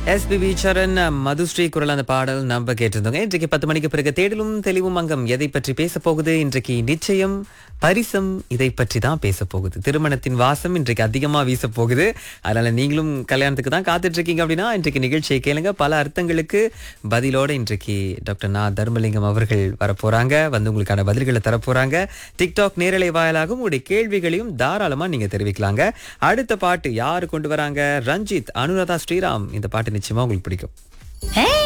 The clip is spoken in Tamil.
எஸ்பிபி சரண் மதுஸ்ரீ குரல் அந்த பாடல் நம்ம கேட்டிருந்தோங்க இன்றைக்கு பத்து மணிக்கு பிறகு தேடலும் தெளிவும் அங்கம் எதை பற்றி பேச போகுது இன்றைக்கு நிச்சயம் பரிசம் இதை பற்றி தான் பேச போகுது திருமணத்தின் வாசம் இன்றைக்கு அதிகமா வீச போகுது அதனால நீங்களும் கல்யாணத்துக்கு தான் காத்துட்டு இருக்கீங்க அப்படின்னா இன்றைக்கு நிகழ்ச்சியை கேளுங்க பல அர்த்தங்களுக்கு பதிலோட இன்றைக்கு டாக்டர் நா தர்மலிங்கம் அவர்கள் வரப்போறாங்க வந்து உங்களுக்கான பதில்களை தரப்போறாங்க டிக்டாக் நேரலை வாயிலாகவும் உங்களுடைய கேள்விகளையும் தாராளமா நீங்க தெரிவிக்கலாங்க அடுத்த பாட்டு யாரு கொண்டு வராங்க ரஞ்சித் அனுராதா ஸ்ரீராம் இந்த பாட்டு நிச்சயமா உங்களுக்கு பிடிக்கும் ஏய்